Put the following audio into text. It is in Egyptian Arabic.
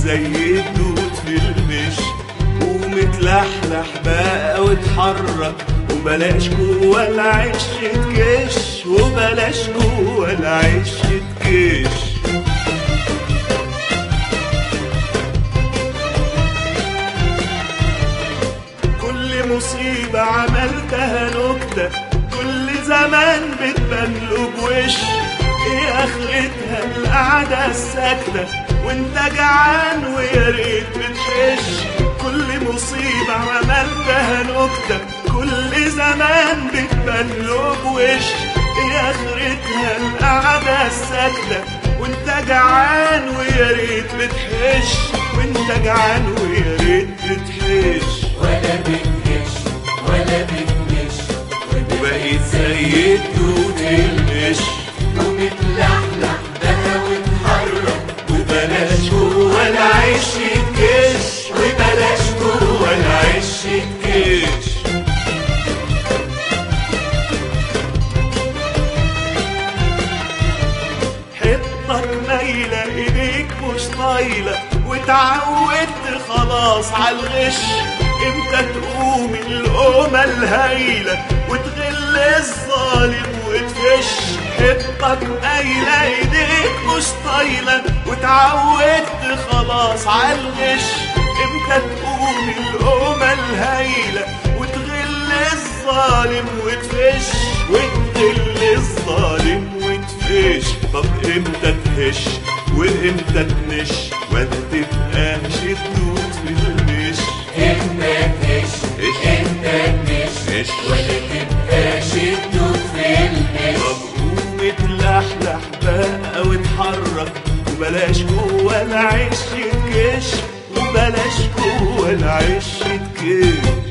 زي الدود في المش ومتلحلح بقى واتحرك وبلاش جوه العيش تكش وبلاش جوه العيش تكش كل مصيبة عملتها نكتة كل زمان بتبان له بوش ايه اخرتها القعدة الساكتة وانت جعان ويا ريت بتحش كل مصيبة عملتها نكتة كل زمان بتبان له بوش ايه اخرتها القعدة الساكتة وانت جعان ويا ريت بتحش وانت جعان ويا ريت بتحش ولا بتهش ولا بتمش وبقيت زي الدود المش ومتلحلح بقى وتحرك وبلاش جوه العيش يتكش وبلاش جوه العيش يتكش حطك مايلة ايديك مش طايلة وتعودت خلاص عالغش امتى تقوم القومة الهايلة وتغل الظالم وتفش حطك مايلة ايديك مش طايلة وتعودت خلاص عالغش امتى تقوم القومة الهايلة وتغل الظالم وتفش وتغل الظالم وتفش طب امتى تهش وامتى تنش ولا تبقاش تدوت في المش انت تهش إيش؟ انت تمش إيش؟ ولا تبقاش تدوس في المش طب قوم اتلحلح بقى واتحرك وبلاش جوه العيش يتكش وبلاش جوه العيش يتكش